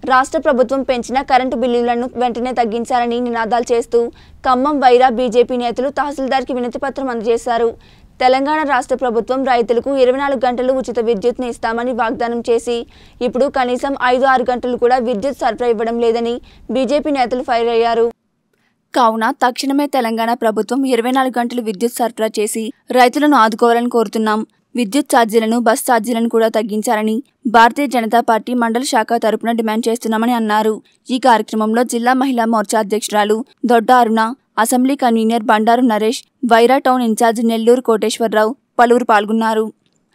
రాష్ట్ర ప్రభుత్వం పెంచిన కరెంటు బిల్లులను వెంటనే తగ్గించాలని నినాదాలు చేస్తూ ఖమ్మం వైరా బీజేపీ నేతలు తహసీల్దార్కి వినతిపత్రం అందజేశారు తెలంగాణ రాష్ట్ర ప్రభుత్వం రైతులకు ఇరవై నాలుగు గంటలు ఉచిత విద్యుత్ని ఇస్తామని వాగ్దానం చేసి ఇప్పుడు కనీసం ఐదు ఆరు గంటలు కూడా విద్యుత్ సరఫరా ఇవ్వడం లేదని బీజేపీ నేతలు ఫైర్ అయ్యారు కావున తక్షణమే తెలంగాణ ప్రభుత్వం ఇరవై నాలుగు గంటలు విద్యుత్ సరఫరా చేసి రైతులను ఆదుకోవాలని కోరుతున్నాం విద్యుత్ ఛార్జీలను బస్ ఛార్జీలను కూడా తగ్గించాలని భారతీయ జనతా పార్టీ మండల శాఖ తరపున డిమాండ్ చేస్తున్నామని అన్నారు ఈ కార్యక్రమంలో జిల్లా మహిళా మోర్చా అధ్యక్షురాలు Dodda Aruna assembly convener Bandaru Naresh Wyra town incharge Nellore Koteswararao పలువురు పాల్గొన్నారు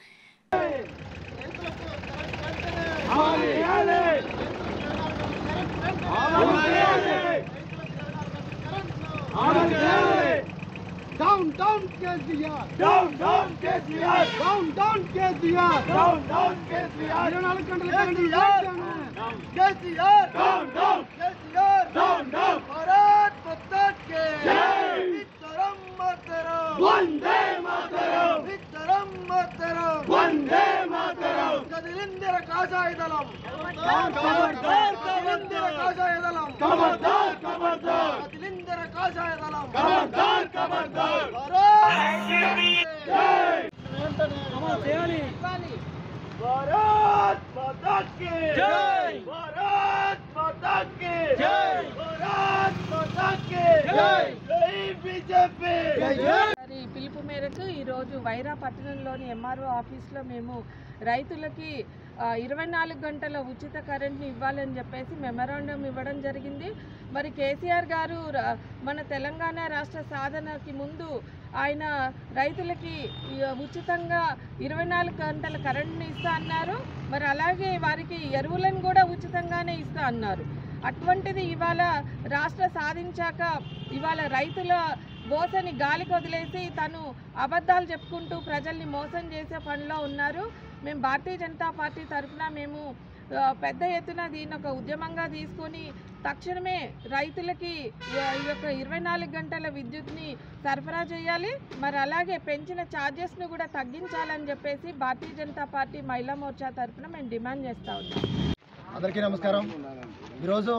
Down, down, KCR! Down, down, KCR! Down, down, KCR! Down, down, KCR! ఇరవై నాలుగు గంటల కరెంటు KCR! ఇవ్వండి. KCR! Down, down! KCR! Down, down! Bharat Mata కే జై! విత్తరం మాతరం వందే మాతరం విత్తరం మాతరం వందే మాతరం కదిలిందిర కాషాయ దళం ఖబర్దార్, కదిలిందిర కాషాయ దళం ఖబర్దార్ ఖబర్దార్ కదిలిందిర కాషాయ దళం ఖబర్దార్ ఖబర్దార్ భారత్ జై! చేయాలి భారత్ మాతా కి జై! భారత్ మాతా కి జై! భారత్ మాతా కి జై! జై బీజేపీ మరి పిలుపు మేరకు ఈరోజు వైరా పట్టణంలోని ఎంఆర్ఓ ఆఫీస్లో మేము రైతులకి ఆ, ఇరవై నాలుగు గంటల ఉచిత కరెంట్ని ఇవ్వాలని చెప్పేసి మెమరాండం ఇవ్వడం జరిగింది మరి కేసీఆర్ గారు ర- మన తెలంగాణ రాష్ట్ర సాధనకి ముందు ఆయన రైతులకి ఈ ఉచితంగా ఇరవై నాలుగు గంటల కరెంట్ని ఇస్తా అన్నారు మరి అలాగే వారికి ఎరువులను కూడా ఉచితంగానే ఇస్తా అన్నారు అటువంటిది ఇవాళ రాష్ట్ర సాధించాక ఇవాళ రైతుల గోసని గాలికి వదిలేసి తను అబద్ధాలు చెప్పుకుంటూ ప్రజల్ని మోసం చేసే పనిలో ఉన్నారు మేము భారతీయ జనతా పార్టీ తరఫున మేము ఆ, పెద్ద ఎత్తున దీన్ని ఒక ఉద్యమంగా తీసుకొని తక్షణమే రైతులకి ఈ- ఈ యొక్క ఇరవై నాలుగు గంటల విద్యుత్ని సరఫరా చేయాలి మరి అలాగే పెంచిన ఛార్జెస్ను కూడా తగ్గించాలని చెప్పేసి భారతీయ జనతా పార్టీ మహిళా మోర్చా తరఫున మేము డిమాండ్ చేస్తూ ఉన్నాం అందరికీ నమస్కారం ఈరోజు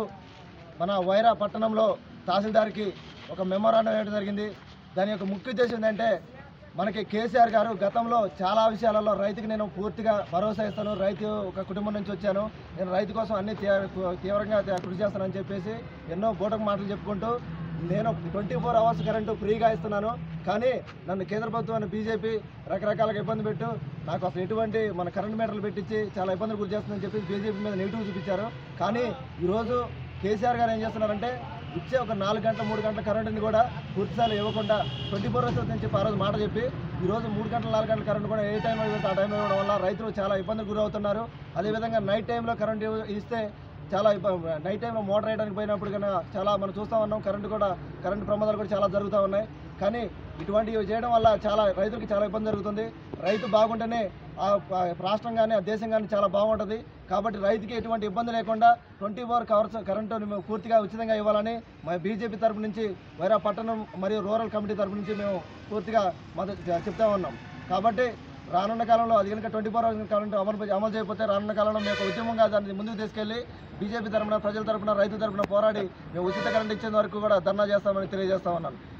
మన వైరా పట్టణంలో తహసీల్దార్కి ఒక మెమోరాండం వేయడం జరిగింది దాని యొక్క ముఖ్య ఉద్దేశం ఏంటంటే మనకి కేసీఆర్ గారు గతంలో చాలా విషయాలలో రైతుకి నేను పూర్తిగా భరోసా ఇస్తాను రైతు ఒక కుటుంబం నుంచి వచ్చాను నేను రైతు కోసం అన్ని తీ- తీవ్రంగా కృషి చేస్తానని చెప్పేసి ఎన్నో బూటకు మాటలు చెప్పుకుంటూ నేను ట్వంటీ ఫోర్ అవర్స్ కరెంటు ఫ్రీగా ఇస్తున్నాను కానీ నన్ను కేంద్ర ప్రభుత్వం బీజేపీ రకరకాలుగా ఇబ్బంది పెట్టు నాకు అసలు ఎటువంటి మన కరెంట్ మీటర్లు పెట్టించి చాలా ఇబ్బందులు గురి చేస్తుందని చెప్పి బీజేపీ మీద నెగిటివ్ చూపించారు కానీ ఈరోజు కేసీఆర్ గారు ఏం చేస్తున్నారంటే ఇచ్చే ఒక నాలుగు గంటల మూడు గంటల కరెంటుని కూడా పూర్తిసార్లు ఇవ్వకుండా ట్వంటీ ఫోర్ అవర్స్ అని చెప్పి ఆ రోజు మాట చెప్పి ఈ రోజు మూడు గంటల నాలుగు గంటల కరెంట్ కూడా ఏ టైంలో ఇవ్వతే ఆ టైంలో ఇవ్వడం వల్ల రైతులు చాలా ఇబ్బందులు గురవుతున్నారు అదేవిధంగా నైట్ టైంలో కరెంట్ ఇవ్వ- ఇస్తే చాలా ఇబ్బ- నైట్ టైంలో మోటార్ వేయడానికి పోయినప్పుడు కన్నా చాలా మనం చూస్తూ ఉన్నాం కరెంటు కూడా కరెంటు ప్రమాదాలు కూడా చాలా జరుగుతూ ఉన్నాయి కానీ ఇటువంటివి చేయడం వల్ల చాలా రైతులకి చాలా ఇబ్బంది జరుగుతుంది రైతు బాగుంటేనే ఆ ఆ రాష్ట్రం కానీ ఆ దేశం కానీ చాలా బాగుంటుంది కాబట్టి రైతుకి ఎటువంటి ఇబ్బంది లేకుండా ట్వంటీ ఫోర్ అవర్స్ కరెంటు మేము పూర్తిగా ఉచితంగా ఇవ్వాలని మా బీజేపీ తరపు నుంచి వైరా పట్టణం మరియు రూరల్ కమిటీ తరపు నుంచి మేము పూర్తిగా మద్దతు చె- చెప్తా ఉన్నాం కాబట్టి రానున్న కాలంలో అది కనుక ట్వంటీ ఫోర్ అవర్స్ కరెంట్ అమలు అమలు చేయకపోతే రానున్న కాలంలో మేము ఒక ఉద్యమంగా దాన్ని ముందుకు తీసుకెళ్లి బీజేపీ తరపున ప్రజల తరపున రైతు తరపున పోరాడి మేము ఉచిత కరెంట్ ఇచ్చేంత వరకు కూడా ధర్నా చేస్తామని తెలియజేస్తా ఉన్నాను